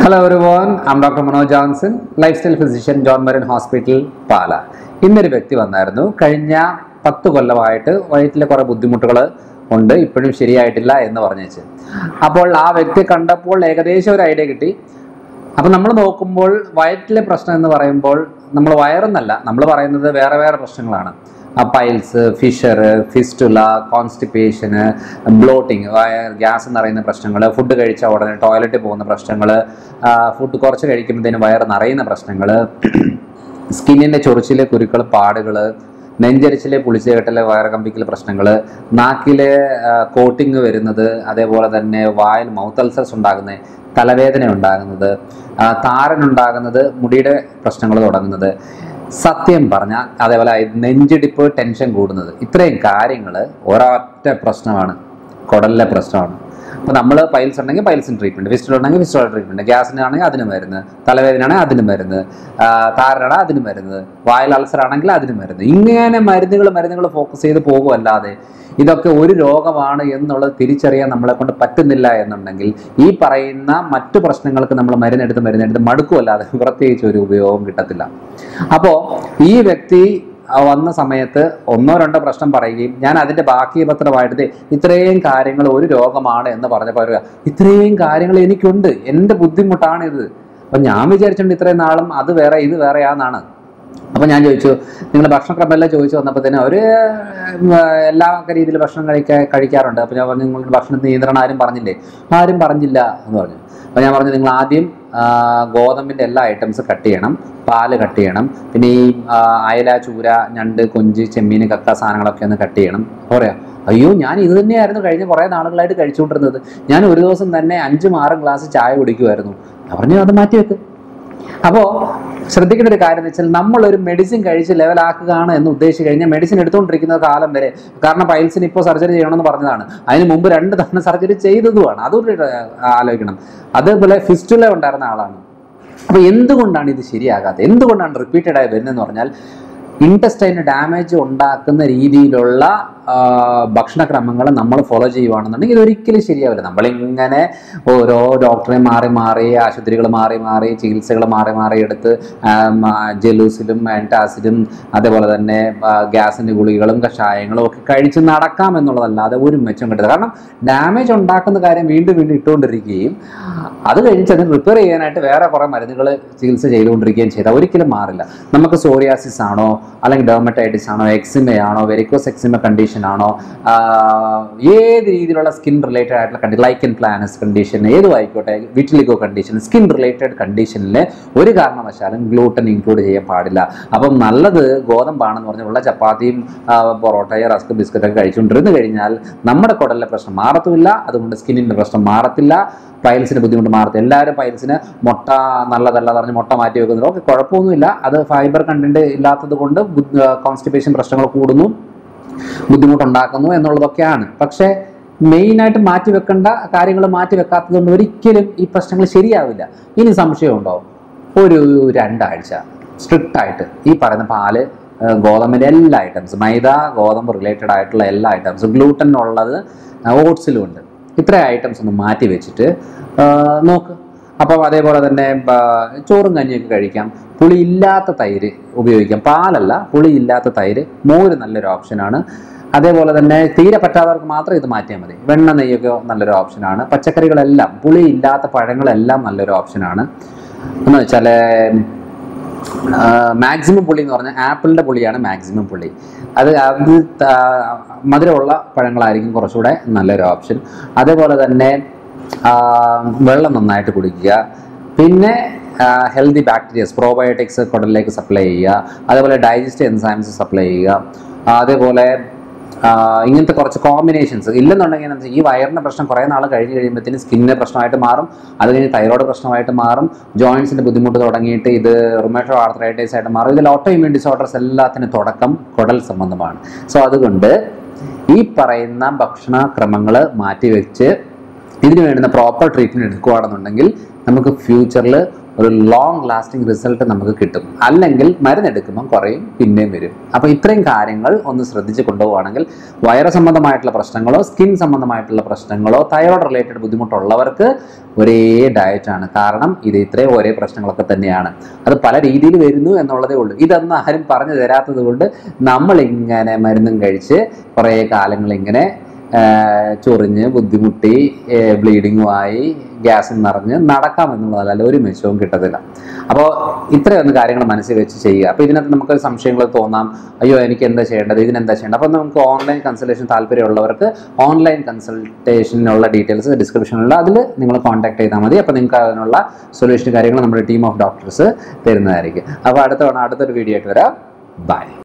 hello everyone I'm doctor Manoj Johnson lifestyle physician John Marian hospital Pala ഇന്നൊരു വ്യക്തി വന്നായിരുന്നു കഴിഞ്ഞ പത്ത് കൊല്ലമായിട്ട് വയറ്റിലെ കുറേ ബുദ്ധിമുട്ടുകൾ ഉണ്ട് ഇപ്പോഴും ശരിയായിട്ടില്ല എന്ന് പറഞ്ഞേച്ച് അപ്പോൾ ആ വ്യക്തി കണ്ടപ്പോൾ ഏകദേശം ഒരു ഐഡിയ കിട്ടി അപ്പം നമ്മൾ നോക്കുമ്പോൾ വയറ്റിലെ പ്രശ്നം എന്ന് പറയുമ്പോൾ നമ്മൾ വയറെന്നല്ല നമ്മൾ പറയുന്നത് വേറെ വേറെ പ്രശ്നങ്ങളാണ് പൈൽസ് ഫിഷർ ഫിസ്റ്റുല കോൺസ്റ്റിപ്പേഷന് ബ്ലോട്ടിങ് ഗ്യാസ് നിറയുന്ന പ്രശ്നങ്ങൾ ഫുഡ് കഴിച്ച ഉടനെ ടോയ്ലറ്റിൽ പോകുന്ന പ്രശ്നങ്ങൾ ഫുഡ് കുറച്ച് കഴിക്കുമ്പോഴത്തേനും വയറ് നിറയുന്ന പ്രശ്നങ്ങൾ സ്കിന്നിൻ്റെ ചൊറിച്ചിലെ കുരുക്കൾ പാടുകൾ നെഞ്ചരിച്ചിലെ പുളിച്ചുകെട്ടലെ വയറകമ്പിക്കൽ പ്രശ്നങ്ങൾ നാക്കിലെ കോട്ടിങ് വരുന്നത് അതേപോലെ തന്നെ വായിൽ മൗത്ത് അൾസേഴ്സ് ഉണ്ടാകുന്നത് തലവേദന ഉണ്ടാകുന്നത് ആ, താരനുണ്ടാകുന്നത് മുടിയുടെ പ്രശ്നങ്ങൾ തുടങ്ങുന്നത് സത്യം പറഞ്ഞാൽ അതേപോലെ നെഞ്ചിടിപ്പ് ടെൻഷൻ കൂടുന്നത് ഇത്രയും കാര്യങ്ങൾ ഒരൊറ്റ പ്രശ്നമാണ് കുടലിലെ പ്രശ്നമാണ് അപ്പോൾ നമ്മൾ പൈൽസ് ഉണ്ടെങ്കിൽ പൈൽസിന് ട്രീറ്റ്മെൻറ്റ് ഫിസ്റ്റൽ ഉണ്ടെങ്കിൽ ഫിസ്റ്റോൾ ട്രീറ്റ്മെൻറ്റ് ഗ്യാസിനാണെങ്കിൽ അതിന് മരുന്ന് തലവേദനയാണെങ്കിൽ അതിന് മരുന്ന് താരനാണ് അതിന് മരുന്ന് വായൽ അൾസർ ആണെങ്കിൽ അതിന് മരുന്ന് ഇങ്ങനെ മരുന്നുകൾ മരുന്നുകൾ ഫോക്കസ് ചെയ്ത് പോകുമല്ലാതെ ഇതൊക്കെ ഒരു രോഗമാണ് എന്നുള്ളത് തിരിച്ചറിയാൻ നമ്മളെ കൊണ്ട് പറ്റുന്നില്ല എന്നുണ്ടെങ്കിൽ ഈ പറയുന്ന മറ്റു പ്രശ്നങ്ങൾക്ക് നമ്മൾ മരുന്നെടുത്ത് മരുന്നെടുത്ത് മടുക്കുമല്ലാതെ പ്രത്യേകിച്ച് ഒരു ഉപയോഗം കിട്ടത്തില്ല അപ്പോൾ ഈ വ്യക്തി ആ വന്ന സമയത്ത് ഒന്നോ രണ്ടോ പ്രശ്നം പറയുകയും ഞാൻ അതിന്റെ ബാക്കി പത്രമായിട്ട് ദേ ഇത്രയും കാര്യങ്ങൾ ഒരു രോഗമാണ് എന്ന് പറഞ്ഞപ്പോൾ പറയുക ഇത്രയും കാര്യങ്ങൾ എനിക്കുണ്ട് എൻ്റെ ബുദ്ധിമുട്ടാണിത് അപ്പം ഞാൻ വിചാരിച്ചിട്ടുണ്ട് ഇത്രയും നാളും അത് വേറെ ഇത് വേറെയാന്നാണ് അപ്പം ഞാൻ ചോദിച്ചു നിങ്ങൾ ഭക്ഷണക്രമമെല്ലാം ചോദിച്ചു വന്നപ്പോഴത്തേനും അവർ എല്ലാ രീതിയിൽ ഭക്ഷണം കഴിക്കാൻ കഴിക്കാറുണ്ട് അപ്പോൾ ഞാൻ പറഞ്ഞു നിങ്ങളുടെ ഭക്ഷണത്തിന് നിയന്ത്രണം ആരും പറഞ്ഞില്ലേ ആരും പറഞ്ഞില്ല എന്ന് പറഞ്ഞു അപ്പോൾ ഞാൻ പറഞ്ഞു നിങ്ങൾ ആദ്യം ആ, ഗോതമ്പിൻ്റെ എല്ലാ ഐറ്റംസ് കട്ട് ചെയ്യണം പാല് കട്ട് ചെയ്യണം പിന്നെ ഈ ആ, അയല ചൂര ഞണ്ട് കൊഞ്ച് ചെമ്മീൻ കക്ക സാധനങ്ങളൊക്കെ ഒന്ന് കട്ട് ചെയ്യണം അപ്പോൾ പറയാം അയ്യോ ഞാൻ ഇത് തന്നെയായിരുന്നു കഴിഞ്ഞ കുറേ നാളുകളായിട്ട് കഴിച്ചുകൊണ്ടിരുന്നത് ഞാൻ ഒരു ദിവസം തന്നെ അഞ്ചും ആറും ഗ്ലാസ് ചായ കുടിക്കുമായിരുന്നു ഞാൻ പറഞ്ഞു അത് മാറ്റി വെക്ക് അപ്പോൾ ശ്രദ്ധിക്കേണ്ട ഒരു കാര്യം എന്ന് വെച്ചാൽ നമ്മൾ ഒരു മെഡിസിൻ കഴിച്ച് ലെവലാക്കുകയാണ് എന്ന് ഉദ്ദേശിച്ച് കഴിഞ്ഞാൽ മെഡിസിൻ എടുത്തുകൊണ്ടിരിക്കുന്ന കാലം വരെ കാരണം പൈൽസിന് ഇപ്പോൾ സർജറി ചെയ്യണമെന്ന് പറഞ്ഞതാണ് അതിന് മുമ്പ് രണ്ട് തവണ സർജറി ചെയ്തതുമാണ് അതുകൊണ്ട് ആലോചിക്കണം അതേപോലെ ഫിസ്റ്റുല ഉണ്ടായിരുന്ന ആളാണ് അപ്പോൾ എന്തുകൊണ്ടാണ് ഇത് ശരിയാകാത്തത് എന്തുകൊണ്ടാണ് റിപ്പീറ്റഡ് ആയി വരുന്നതെന്ന് പറഞ്ഞാൽ ഇൻറ്റസ്റ്റൈന് ഡാമേജ് ഉണ്ടാക്കുന്ന രീതിയിലുള്ള ആ, ഭക്ഷണക്രമങ്ങൾ നമ്മൾ ഫോളോ ചെയ്യുവാണെന്നുണ്ടെങ്കിൽ ഇതൊരിക്കലും ശരിയാവില്ല നമ്മളിങ്ങനെ ഓരോ ഡോക്ടറെ മാറി മാറി ആശുപത്രികൾ മാറി മാറി ചികിത്സകൾ മാറി മാറി എടുത്ത് ജലൂസിലും ആൻറ്റാസിലും അതേപോലെ തന്നെ ഗ്യാസിൻ്റെ ഗുളികകളും കഷായങ്ങളും ഒക്കെ കഴിച്ച് നടക്കാം എന്നുള്ളതല്ലാതെ ഒരു മെച്ചം കിട്ടില്ല കാരണം ഡാമേജ് ഉണ്ടാക്കുന്ന കാര്യം വീണ്ടും വീണ്ടും ഇട്ടുകൊണ്ടിരിക്കുകയും അത് കഴിഞ്ഞ് അതിന് റിപ്പയർ ചെയ്യാനായിട്ട് വേറെ കുറേ മരുന്നുകൾ ചികിത്സ ചെയ്തുകൊണ്ടിരിക്കുകയും ചെയ്താൽ ഒരിക്കലും മാറില്ല നമുക്ക് സോറിയാസിസ് ആണോ അല്ലെങ്കിൽ ഡെർമറ്റൈറ്റിസ് ആണോ എക്സിമയാണോ വെരിക്കോസ് എക്സിമ കണ്ടീഷൻ ആണോ ആഹ് ഏത് രീതിയിലുള്ള സ്കിൻ റിലേറ്റഡ് ആയിട്ടുള്ള കണ്ടി ലൈക്കൻ പ്ലാനസ് കണ്ടീഷൻ ഏതും ആയിക്കോട്ടെ വിറ്റിലിഗോ കണ്ടീഷൻ സ്കിൻ റിലേറ്റഡ് കണ്ടീഷനിൽ ഒരു കാരണവശാലും ഗ്ലൂട്ടൻ ഇൻക്ലൂഡ് ചെയ്യാൻ പാടില്ല അപ്പം നല്ലത് ഗോതമ്പാണെന്ന് പറഞ്ഞ് ഉള്ള ചപ്പാത്തിയും ആഹ് പൊറോട്ടയും റസ്ക് ബിസ്ക്കറ്റൊക്കെ കഴിച്ചുകൊണ്ടിരുന്ന് കഴിഞ്ഞാൽ നമ്മുടെ കുടലിലെ പ്രശ്നം മാറത്തുമില്ല അതുകൊണ്ട് സ്കിന്നിൻ്റെ പ്രശ്നം മാറത്തില്ല പൈൽസിന് ബുദ്ധിമുട്ട് മാറത്തില്ല എല്ലാവരും പൈൽസിന് മുട്ട നല്ലതല്ല എന്ന് പറഞ്ഞ് മുട്ട മാറ്റി വെക്കുന്നുണ്ട് ഓക്കെ കുഴപ്പമൊന്നുമില്ല അത് ഫൈബർ കണ്ടന്റ് ഇല്ലാത്തത് കൊണ്ട് കോൺസ്റ്റിപ്പേഷൻ പ്രശ്നങ്ങൾ കൂടുന്നു ബുദ്ധിമുട്ടുണ്ടാക്കുന്നു എന്നുള്ളതൊക്കെയാണ് പക്ഷേ മെയിനായിട്ട് മാറ്റി വെക്കേണ്ട കാര്യങ്ങൾ മാറ്റി വെക്കാത്തത് കൊണ്ട് ഒരിക്കലും ഈ പ്രശ്നങ്ങൾ ശരിയാവില്ല ഇനി സംശയമുണ്ടോ ഒരു രണ്ടാഴ്ച സ്ട്രിക്റ്റ് ആയിട്ട് ഈ പറയുന്ന പാല് ആ, ഗോതമ്പിൻ്റെ എല്ലാ ഐറ്റംസ് മൈദ ഗോതമ്പ് റിലേറ്റഡ് ആയിട്ടുള്ള എല്ലാ ഐറ്റംസും ഗ്ലൂട്ടൻ ഉള്ളത് ഓട്സിലും ഉണ്ട് ഇത്ര ഐറ്റംസ് ഒന്ന് മാറ്റി വെച്ചിട്ട് ആ, നോക്ക് അപ്പം അതേപോലെ തന്നെ ആ, ചോറും കഞ്ഞിയൊക്കെ കഴിക്കാം പുളി ഇല്ലാത്ത തൈര് ഉപയോഗിക്കാം പാലല്ല പുളി ഇല്ലാത്ത തൈര് മോര് നല്ലൊരു ഓപ്ഷനാണ് അതേപോലെ തന്നെ തീരെ പറ്റാത്തവർക്ക് മാത്രം ഇത് മാറ്റിയാൽ മതി വെണ്ണ നെയ്യൊക്കെ നല്ലൊരു ഓപ്ഷനാണ് പച്ചക്കറികളെല്ലാം പുളി ഇല്ലാത്ത പഴങ്ങളെല്ലാം നല്ലൊരു ഓപ്ഷനാണ് എന്ന് വെച്ചാൽ മാക്സിമം പുളി എന്ന് പറഞ്ഞാൽ ആപ്പിളിൻ്റെ പുളിയാണ് മാക്സിമം പുളി അത് അത് ത- മധുരമുള്ള പഴങ്ങളായിരിക്കും കുറച്ചുകൂടെ നല്ലൊരു ഓപ്ഷൻ അതേപോലെ തന്നെ ആ, വെള്ളം നന്നായിട്ട് കുടിക്കുക പിന്നെ ഹെൽത്തി ബാക്ടീരിയസ് പ്രോബയോട്ടിക്സ് കുടലിലേക്ക് സപ്ലൈ ചെയ്യുക അതേപോലെ ഡൈജസ്റ്റ് എൻസൈംസ് സപ്ലൈ ചെയ്യുക ആ, അതേപോലെ ആ, ഇങ്ങനത്തെ കുറച്ച് കോമ്പിനേഷൻസ് ഇല്ലെന്നുണ്ടെങ്കിൽ എന്താ വെച്ചാൽ ഈ വയറിൻ്റെ പ്രശ്നം കുറേ നാൾ കഴിഞ്ഞ് കഴിയുമ്പോഴത്തേന് സ്കിന്നിൻ്റെ പ്രശ്നമായിട്ട് മാറും അത് കഴിഞ്ഞ് തൈറോയ്ഡ് പ്രശ്നമായിട്ട് മാറും ജോയിൻസിൻ്റെ ബുദ്ധിമുട്ട് തുടങ്ങിയിട്ട് ഇത് റുമേറ്റോ ആർത്രൈറ്റൈസ് ആയിട്ട് മാറും ഇതിൽ ഓട്ടോ ഇമ്യൂൺ ഡിസോർഡേഴ്സ് എല്ലാത്തിനും തുടക്കം കുടൽ സംബന്ധമാണ് സോ അതുകൊണ്ട് ഈ പറയുന്ന ഭക്ഷണക്രമങ്ങൾ മാറ്റിവെച്ച് ഇതിന് വേണ്ടുന്ന പ്രോപ്പർ ട്രീറ്റ്മെൻറ്റ് എടുക്കുകയാണെന്നുണ്ടെങ്കിൽ നമുക്ക് ഫ്യൂച്ചറിൽ ഒരു ലോങ് ലാസ്റ്റിംഗ് റിസൾട്ട് നമുക്ക് കിട്ടും അല്ലെങ്കിൽ മരുന്നെടുക്കുമ്പോൾ കുറയും പിന്നെയും വരും അപ്പോൾ ഇത്രയും കാര്യങ്ങൾ ഒന്ന് ശ്രദ്ധിച്ച് കൊണ്ടുപോവുകയാണെങ്കിൽ വയറ് സംബന്ധമായിട്ടുള്ള പ്രശ്നങ്ങളോ സ്കിൻ സംബന്ധമായിട്ടുള്ള പ്രശ്നങ്ങളോ തൈറോയ്ഡ് റിലേറ്റഡ് ബുദ്ധിമുട്ടുള്ളവർക്ക് ഒരേ ഡയറ്റാണ് കാരണം ഇത് ഇത്രയും ഒരേ പ്രശ്നങ്ങളൊക്കെ തന്നെയാണ് അത് പല രീതിയിൽ വരുന്നു എന്നുള്ളതേ ഉള്ളൂ ഇതൊന്നും ആരും പറഞ്ഞു തരാത്തത് കൊണ്ട് നമ്മളിങ്ങനെ മരുന്നും കഴിച്ച് കുറേ കാലങ്ങൾ ഇങ്ങനെ ആഹ് ചൊറിഞ്ഞ് ബുദ്ധിമുട്ടി ബ്ലീഡിങ്ങുമായി ഗ്യാസും നിറഞ്ഞ് നടക്കാം എന്നുള്ളതല്ല ഒരു മെച്ചവും കിട്ടത്തില്ല അപ്പോൾ ഇത്രയൊന്ന് കാര്യങ്ങൾ മനസ്സിൽ വെച്ച് ചെയ്യുക അപ്പോൾ ഇതിനകത്ത് നമുക്ക് സംശയങ്ങൾ തോന്നാം അയ്യോ എനിക്ക് എന്താ ചെയ്യേണ്ടത് ഇതിനെന്താ ചെയ്യേണ്ടത് അപ്പോൾ നമുക്ക് ഓൺലൈൻ കൺസൾട്ടേഷൻ താല്പര്യമുള്ളവർക്ക് ഓൺലൈൻ കൺസൾട്ടേഷനുള്ള ഡീറ്റെയിൽസ് ഡിസ്ക്രിപ്ഷനിലുള്ള അതിൽ നിങ്ങൾ കോൺടാക്ട് ചെയ്താൽ മതി അപ്പോൾ നിങ്ങൾക്ക് അതിനുള്ള സൊല്യൂഷൻ കാര്യങ്ങൾ നമ്മുടെ ടീം ഓഫ് ഡോക്ടേഴ്സ് തരുന്നതായിരിക്കും അപ്പോൾ അടുത്ത തവണ അടുത്തൊരു വീഡിയോ ആയിട്ട് വരാം ബൈ